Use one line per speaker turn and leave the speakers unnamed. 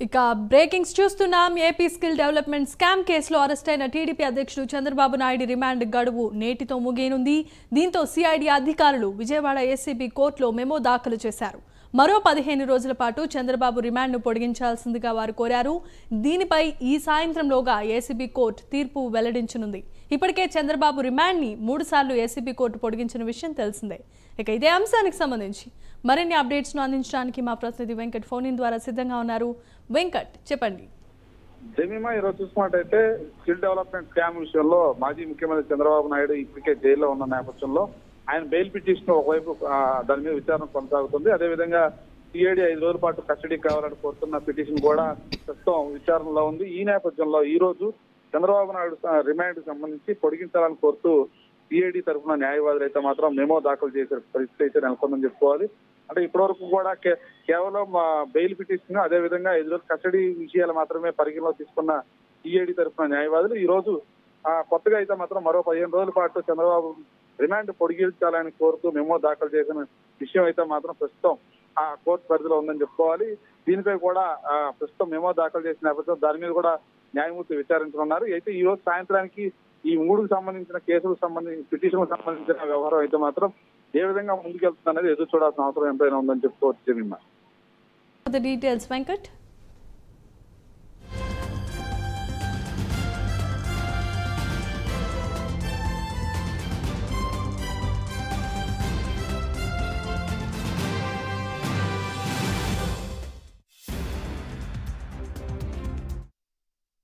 ఇక బ్రేకింగ్స్ చూస్తున్నాం AP skill development scam కేసులో అరెస్ట్ అయిన టీడీపీ అధ్యక్షుడు చంద్రబాబు నాయుడు రిమాండ్ గడువు నేటితో ముగియనుంది దీంతో సిఐడి అధికారులు విజయవాడ ఏసీబీ కోర్టులో మెమో దాఖలు చేశారు మరో పదిహేను రోజుల పాటు చంద్రబాబు రిమాండ్ను పొడిగించాల్సిందిగా వారు కోరారు దీనిపై ఈ సాయంత్రంలోగా ఏసీబీ కోర్టు తీర్పు వెల్లడించనుంది ఇప్పటికే చంద్రబాబు రిమాండ్ని మూడుసార్లు ఏసీబీ కోర్టు పొడిగించిన విషయం తెలిసిందే ఇక ఇదే అంశానికి సంబంధించి మరిన్ని అప్డేట్స్ను అందించడానికి మా ప్రతినిధి వెంకట్ ఫోన్ ఇన్ ద్వారా సిద్ధంగా ఉన్నారు వెంకట్ చెప్పండి
జమీమా ఈరోజు చూసుకున్నట్టయితే స్కిల్ డెవలప్మెంట్ స్కామ్ విషయంలో మాజీ ముఖ్యమంత్రి చంద్రబాబు నాయుడు ఇప్పటికే జైల్లో ఉన్న నేపథ్యంలో ఆయన బెయిల్ పిటిషన్ ఒకవైపు ఆ, దాని మీద విచారణ కొనసాగుతుంది అదేవిధంగా సిఐడి ఐదు రోజుల పాటు కస్టడీ కావాలని కోరుతున్న పిటిషన్ కూడా ప్రస్తుతం విచారణలో ఉంది ఈ నేపథ్యంలో ఈ రోజు చంద్రబాబు నాయుడు స- రిమాండ్ కు సంబంధించి పొడిగించాలని కోరుతూ సిఐడి తరఫున న్యాయవాదులు అయితే మాత్రం మెమో దాఖలు చేసే పరిస్థితి అయితే నెలకొందని చెప్పుకోవాలి అంటే ఇప్పటివరకు కూడా కే- కేవలం ఆ, బెయిల్ పిటిషన్ అదే విధంగా ఐదు రోజులు కస్టడీ విషయాలు మాత్రమే పరిగణలో తీసుకున్న సిఐడి తరఫున న్యాయవాదులు ఈ రోజు ఆ, కొత్తగా అయితే మాత్రం మరో పదిహేను రోజుల పాటు చంద్రబాబు రిమాండ్ పొడిగించాలని కోరుతూ మెమో దాఖలు చేసిన విషయం అయితే మాత్రం ప్రస్తుతం ఆ కోర్టు పరిధిలో ఉందని చెప్పుకోవాలి దీనిపై కూడా ఆ, ప్రస్తుతం మెమో దాఖలు చేసిన నేపథ్యం దాని మీద కూడా న్యాయమూర్తి విచారించనున్నారు అయితే ఈ రోజు సాయంత్రానికి ఈ మూడుకు సంబంధించిన కేసులకు సంబంధించి పిటిషన్కు సంబంధించిన వ్యవహారం అయితే మాత్రం ఏ విధంగా ముందుకెళ్తుంది అనేది ఎదురు చూడాల్సిన అవసరం ఎంతైనా ఉందని చెప్పుకోవచ్చు జమీమా
ద డీటెయిల్స్ వెంకట్